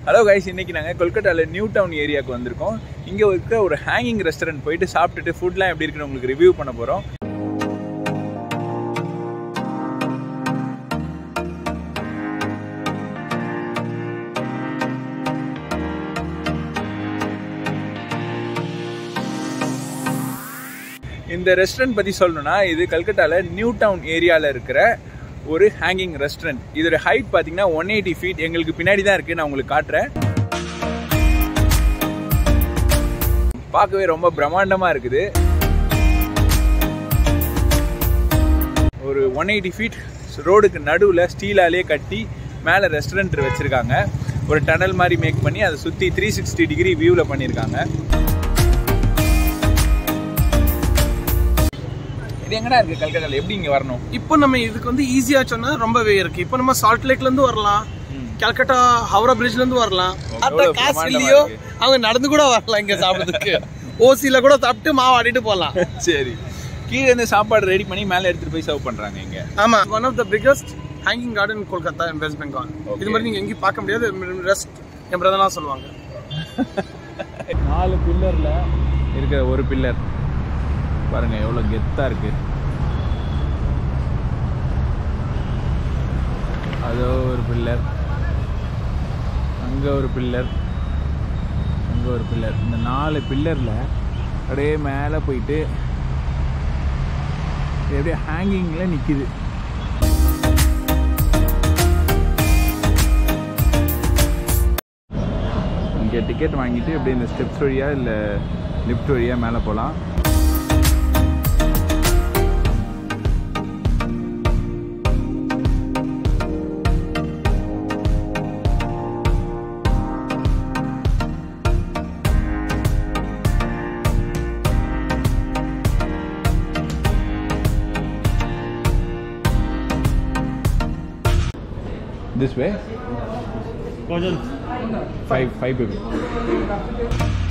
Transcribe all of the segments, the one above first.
Hello guys இன்னைக்கு நாங்கள் கொல்கட்டாவில் new down ஏரியாவுக்கு வந்திருக்கோம் இங்கே இருக்க ஒரு ஹேங்கிங் ரெஸ்டாரண்ட் போயிட்டு சாப்பிட்டுட்டு ஃபுட்லாம் எப்படி இருக்குன்னு உங்களுக்கு ரிவ்யூ பண்ண போகிறோம் இந்த ரெஸ்டாரண்ட் பற்றி சொல்லணும்னா இது கல்கட்டாவில் நியூ டவுன் ஏரியாவில் இருக்கிற ஒரு ஹேங்கிங் ரெஸ்டாரண்ட் இதோட ஹைட் பார்த்தீங்கன்னா ஒன் எயிட்டி ஃபீட் எங்களுக்கு பின்னாடி தான் இருக்குது நான் உங்களுக்கு காட்டுறேன் பார்க்கவே ரொம்ப பிரம்மாண்டமாக இருக்குது ஒரு ஒன் எயிட்டி ஃபீட் ரோடுக்கு நடுவில் ஸ்டீலாலே கட்டி மேலே ரெஸ்டாரண்ட் வச்சுருக்காங்க ஒரு டனல் மாதிரி மேக் பண்ணி அதை சுற்றி த்ரீ சிக்ஸ்டி டிகிரி வியூவில் பண்ணியிருக்காங்க இது எங்கடா இருக்குது கல்கட்டாவில் எப்படி இங்கே வரணும் இப்போ நம்ம இதுக்கு வந்து ஈஸியா சொன்னா ரொம்பவே இருக்கு இப்போ நம்ம சால்ட் லேக்ல இருந்து வரலாம் கல்கட்டா ஹவுரா பிரிட்ஜ்ல இருந்து வரலாம் அத்த எவ்வளவு காசு பிரம்மாண்டமா இல்லையோ இருக்கு. அவங்க நடந்து கூட வரலாம் இங்க சாப்பிடுறதுக்கு ஓசில கூட சாப்பிட்டு மாவு ஆடிட்டு போகலாம் சரி கீழே இருந்து சாப்பாடு ரெடி பண்ணி மேலே எடுத்துகிட்டு போய் சர்வ் பண்ணுறாங்க இங்கே ஆமா one of the biggest hanging garden Kolkata West Bengal Okay. இது மாதிரி நீங்க எங்கேயும் பார்க்க முடியாது ரெஸ்ட் என் பிரதனா சொல்லுவாங்க நாலு பில்லரில் இருக்கிற ஒரு பில்லர் பாருங்க எவ்வளோ கெத்தாக இருக்கு அதோ ஒரு பில்லர் அங்கே ஒரு பில்லர் அங்கே ஒரு பில்லர் இந்த நாலு பில்லரில் அப்படியே மேலே போயிட்டு இது அப்படியே ஹேங்கிங்கில் நிற்கிது இங்கே டிக்கெட் வாங்கிட்டு அப்படியே இந்த ஸ்டெப்ஸ் வழியாக இல்லை லிஃப்ட் வழியாக மேலே போகலாம் This way? Five, five people.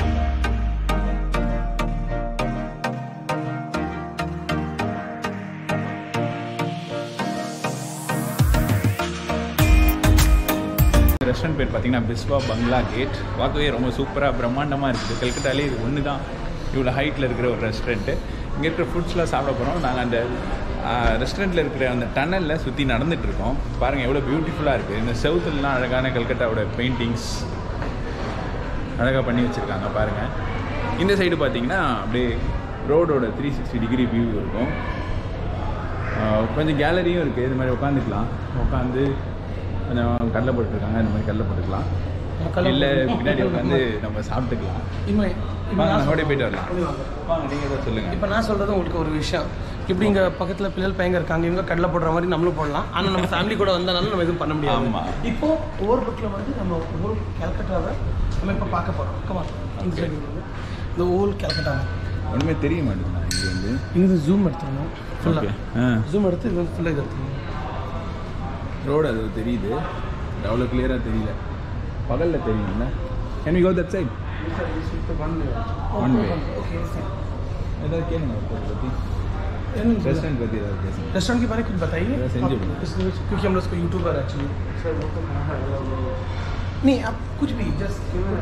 Restaurant பேர் பார்த்தீங்கன்னா பிஸ்வா பங்களா கேட் பார்க்கவே ரொம்ப சூப்பராக பிரம்மாண்டமாக இருக்குது கல்கட்டாலே இது ஒன்று தான் இவ்வளோ ஹைட்டில் இருக்கிற ஒரு ரெஸ்டாரண்ட்டு இங்கே இருக்கிற ஃபுட்ஸ்லாம் சாப்பிட போகிறோம் நாங்கள் அந்த ரெஸ்டாரண்ட்டில் இருக்கிற அந்த டனலில் சுற்றி நடந்துட்டு இருக்கோம் பாருங்கள் எவ்வளோ பியூட்டிஃபுல்லாக இருக்குது இந்த செவுத்துலலாம் அழகான கல்கட்டாவோட பெயிண்டிங்ஸ் அழகாக பண்ணி வச்சுருக்காங்க பாருங்கள் இந்த சைடு பார்த்தீங்கன்னா அப்படியே ரோடோட த்ரீ சிக்ஸ்டி டிகிரி வியூ இருக்கும் ஆஹ் கொஞ்சம் கேலரியும் இருக்குது இது மாதிரி உட்காந்துக்கலாம் உட்காந்து கொஞ்சம் கடலை போட்டுருக்காங்க இந்த மாதிரி கடலை போட்டுக்கலாம் இல்லை பின்னாடி உட்காந்து நம்ம சாப்பிட்டுக்கலாம் வாங்க நம்ம அப்படியே போயிட்டு வரலாம் வாங்க நீங்கள் தான் சொல்லுங்கள் இப்போ நான் சொல்றது உங்களுக்கு ஒரு விஷயம் இப்படி இங்க பக்கத்துல பிள்ளைகள் பையங்க இருக்காங்க இவங்க கடலை போடுற மாதிரி நம்மளும் போடலாம் ஆனா நம்ம ஃபேமிலி கூட வந்தனால நம்ம எதுவும் பண்ண முடியாது ஆமா. இப்போ ஓவர் புக்ல வந்து நம்ம ஓல் கல்கட்டாவை நம்ம இப்போ பார்க்க போறோம் கமா இந்த சைடு இந்த ஓல் கல்கட்டாவை ஒன்றுமே தெரிய மாட்டேங்குது இங்கே வந்து இது ஜூம் எடுத்துக்கணும் ஓகே ஃபுல்லாக ஆ ஜூம் எடுத்து இது ஃபுல்லாக இது எடுத்துக்கணும் ரோடு அது தெரியுது அவ்வளோ கிளியராக தெரியல பகலில் தெரியும்ல can we go that side One way. ஏதாவது கேளுங்க ஒருத்தரை பற்றி ரெஸ்டாரண்ட் பற்றி ஏதாவது பேசுங்க रेस्टोरेंट के बारे में कुछ बताइए मेरा संजय आप- इसमें क्योंकि हम लोग इसको यूट्यूबर एक्चुअली नहीं आप कुछ भी जस्ट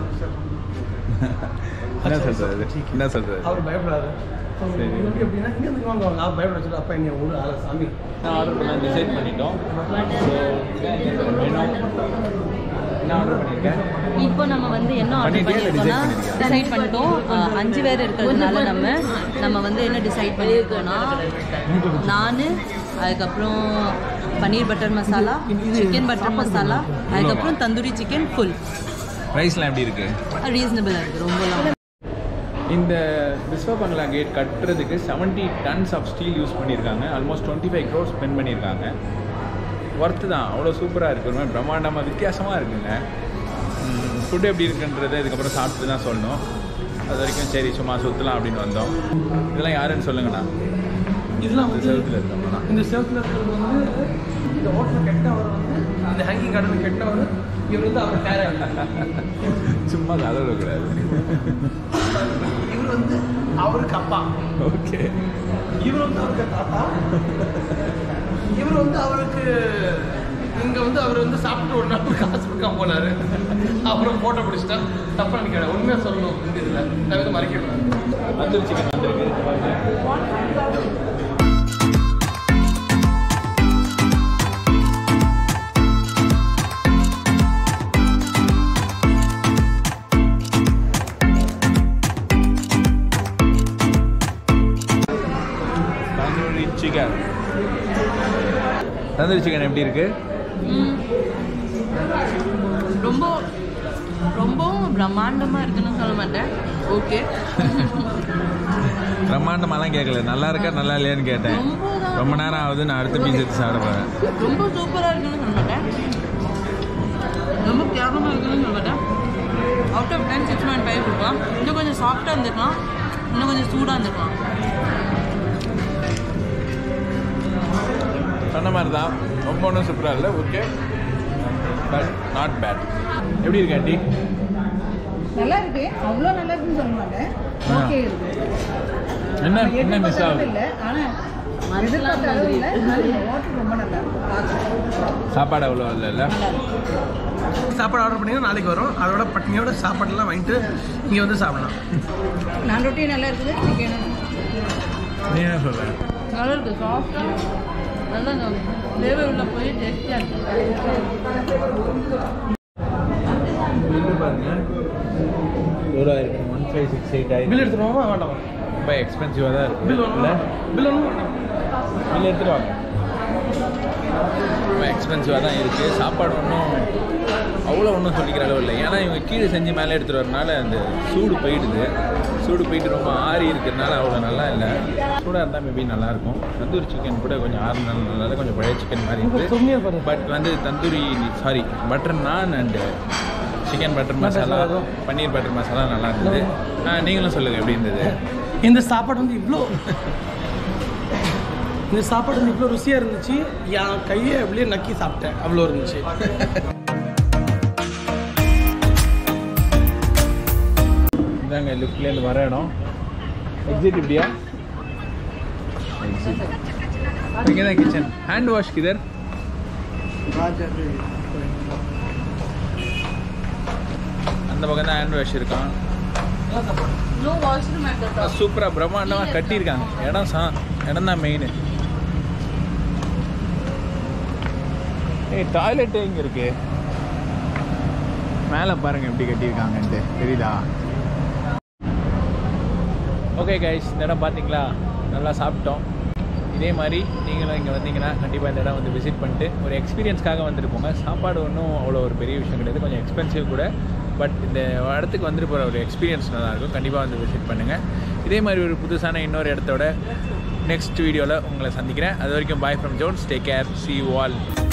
என்ன சொல்கிறது என்ன சொல்கிறது அவர் பயப்படாது So, சரி. இவருக்கு எப்படின்னா இங்க இருந்து வாங்க வாங்க அவர் பயப்பட சொல்லி அப்பா என்ன ஊர் ஆள சாமி நான் ஆர்டர் பண்ண டிசைட் பண்ணிட்டோம் ஸோ என்ன ஆர்டர் பண்ணியிருக்கேன் இப்போ நம்ம வந்து என்ன ஆர்டர் பண்ணிட்டியா இல்ல பண்ணியிருக்கோம்னா decide பண்ணிருக்கியா? டிசைட் பண்ணிட்டோம் அஹ், அஞ்சு பேர் இருக்கிறதுனால நம்ம நம்ம வந்து என்ன டிசைட் பண்ணியிருக்கோம்னா நான் அதுக்கப்புறம் paneer butter masala chicken butter masala அதுக்கப்புறம் தந்தூரி சிக்கன் ஃபுல் ப்ரைஸ்லாம் எப்படி இருக்குது ரீசனபிளாக இருக்குது ரொம்பலாம் இந்த விஸ்வ பங்களா கேட் கட்டுறதுக்கு 70 டன்ஸ் ஆஃப் ஸ்டீல் யூஸ் பண்ணியிருக்காங்க almost twenty five crores spend பண்ணியிருக்காங்க ஒர்த்து தான் அவ்வளோ சூப்பராக இருக்கு ஒரு மாதிரி பிரம்மாண்டமாக வித்தியாசமாக இருக்குங்க ஃபுட் எப்படி இருக்குன்றதை இதுக்கப்புறம் சாப்பிட்டு தான் சொல்லணும் அது வரைக்கும் சரி சும்மா சுற்றலாம் அப்படின்னு வந்தோம் இதெல்லாம் யாருன்னு சொல்லுங்கண்ணா இதெல்லாம் இந்த வந்து செவத்தில் இருக்கோம்னா இந்த செவத்தில் இருக்கிறது வந்து இந்த ஹோட்டல் கெட்டவர் வந்து இந்த ஹேங்கிங் கார்டன் கெட்டவர் இவர் வந்து அவர் பேர சும்மா கதை விடக்கூடாது இவர் வந்து அவருக்கு அப்பா ஓகே இவர் வந்து அவருக்கு தாத்தா இவர் வந்து அவருக்கு இங்க வந்து அவர் வந்து சாப்பிட்டு ஒரு நாள் காசு கொடுக்காம போனாரு அப்புறம் ஃபோட்டோ பிடிச்சிட்டா தப்பாக நினைக்கிறேன் உண்மையாக சொல்லணும் இந்த இதில் நான் வந்து மறைக்கிறேன் தந்தூரி சிக்கன் வந்திருக்கு தந்தூரி சிக்கன் தந்தூரி சிக்கன் எப்படி இருக்கு ம். ரொம்ப ரொம்பவும் பிரம்மாண்டமாக இருக்குன்னு சொல்ல மாட்டேன் ஓகே பிரம்மாண்டமாலாம் கேட்கல நல்லா இருக்கா நல்லா இல்லையான்னு கேட்டேன் ரொம்ப தான் ரொம்ப நேரம் ஆகுது நான் அடுத்த பீஸ் எடுத்து சாப்பிட போகிறேன் ரொம்ப சூப்பராக இருக்குன்னு சொல்ல மாட்டேன் ரொம்ப கேவலமாக இருக்குன்னு சொல்ல மாட்டேன் out of ten six point five கொடுக்கலாம் இன்னும் கொஞ்சம் சாஃப்டாக இருந்திருக்கலாம் இன்னும் கொஞ்சம் சூடாக இருந்திருக்கலாம் சொன்ன மாதிரி தான் ரொம்ப ஒன்றும் சூப்பராக இல்லை ஓகே பட் நாட் பேட் எப்படி இருக்கு ஆண்டி நல்லா இருக்கு அவ்வளோ நல்லா இருக்குன்னு சொல்ல மாட்டேன் ஆ. ஓகே இருக்கு என்ன என்ன மிஸ் எதிர்பார்த்த அளவு ஆகுது இல்லை ஆனால் எதிர்பார்த்த அளவு இல்லை வாட்டர் ரொம்ப நல்லா இருக்கும் சாப்பாடு அவ்வளோ இல்லைல்ல சாப்பாடு ஆர்டர் பண்ணிங்கன்னா நாளைக்கு வரும் அதோட பட்னியோட சாப்பாடெல்லாம் வாங்கிட்டு இங்கே வந்து சாப்பிடலாம் நான் ரொட்டி நல்லா இருக்குது சிக்கன் நீ என்ன சொல்ற நல்லா இருக்கு சாஃப்டாக நல்லா இந்த ஃப்ளேவர் உள்ள போய் டேஸ்டியாக இருக்கு பில்லு பாருங்க எவ்வளோ ஆயிருக்கு one five six eight bill ஆயிருக்கு எடுத்துருவோமா வேண்டாமா ரொம்ப எக்ஸ்பென்சிவாக தான் இருக்கு பில் வேணுமா பில் வேணுமா பில் எடுத்துட்டு வாங்க ரொம்ப எக்ஸ்பென்சிவாக தான் இருக்குது சாப்பாடு ஒன்றும் அவ்வளோ ஒன்றும் சொல்லிக்கிற அளவு இல்லை ஏன்னா இவங்க கீழே செஞ்சு மேலே எடுத்துகிட்டு வரனால அந்த சூடு போயிடுது சூடு போயிட்டு ரொம்ப ஆறி இருக்கிறதுனால அவ்வளோ நல்லா இல்லை சூடாக இருந்தால் மேபி நல்லாயிருக்கும் தந்தூரி சிக்கன் கூட கொஞ்சம் ஆறுனால கொஞ்சம் பழைய சிக்கன் மாதிரி இருக்குது சொம்மியாக பாரு பட் வந்து tandoori sorry butter naan and chicken butter masala paneer butter masala நல்லா இருந்தது ஆ, நீங்களும் சொல்லுங்கள் எப்படி இருந்தது இந்த சாப்பாடு வந்து இவ்வளோ இந்த சாப்பாடு வந்து இவ்வளோ ருசியாக இருந்துச்சு என் கையை அப்படியே நக்கி சாப்பிட்டேன் அவ்வளோ இருந்துச்சு இதாங்க லிஃப்ட்லேருந்து வர இடம் எக்ஸிட் இப்படியா இங்கே தான் கிச்சன் ஹேண்ட் வாஷ் கிதர் அந்த பக்கம் தான் ஹேண்ட் வாஷ் இருக்கான் நோ வாஷ்ரூம் மேட்டர் சூப்பராக பிரம்மாண்டமாக கட்டியிருக்காங்க இடம் சா இடம் தான் மெயின் ஏய் டாய்லெட் எங்கே இருக்கு மேலே பாருங்க எப்படி கட்டியிருக்காங்கன்ட்டு தெரியுதா ஓகே கைஸ் இந்த இடம் பார்த்தீங்களா நல்லா சாப்பிட்டோம் இதே மாதிரி நீங்களும் இங்கே வந்தீங்கன்னா கண்டிப்பாக இந்த இடம் வந்து விசிட் பண்ணிட்டு ஒரு எக்ஸ்பீரியன்ஸ்க்காக வந்துட்டு போங்க சாப்பாடு ஒன்றும் அவ்வளோ ஒரு பெரிய விஷயம் கிடையாது கொஞ்சம் எக்ஸ்பென்சிவ் கூட பட் இந்த இடத்துக்கு வந்துட்டு போகிற ஒரு எக்ஸ்பீரியன்ஸ் நல்லாயிருக்கும் கண்டிப்பாக வந்து விசிட் பண்ணுங்கள் இதே மாதிரி ஒரு புதுசான இன்னொரு இடத்தோட நெக்ஸ்ட் வீடியோவில் உங்களை சந்திக்கிறேன் அது வரைக்கும் bye from Jones take care see you all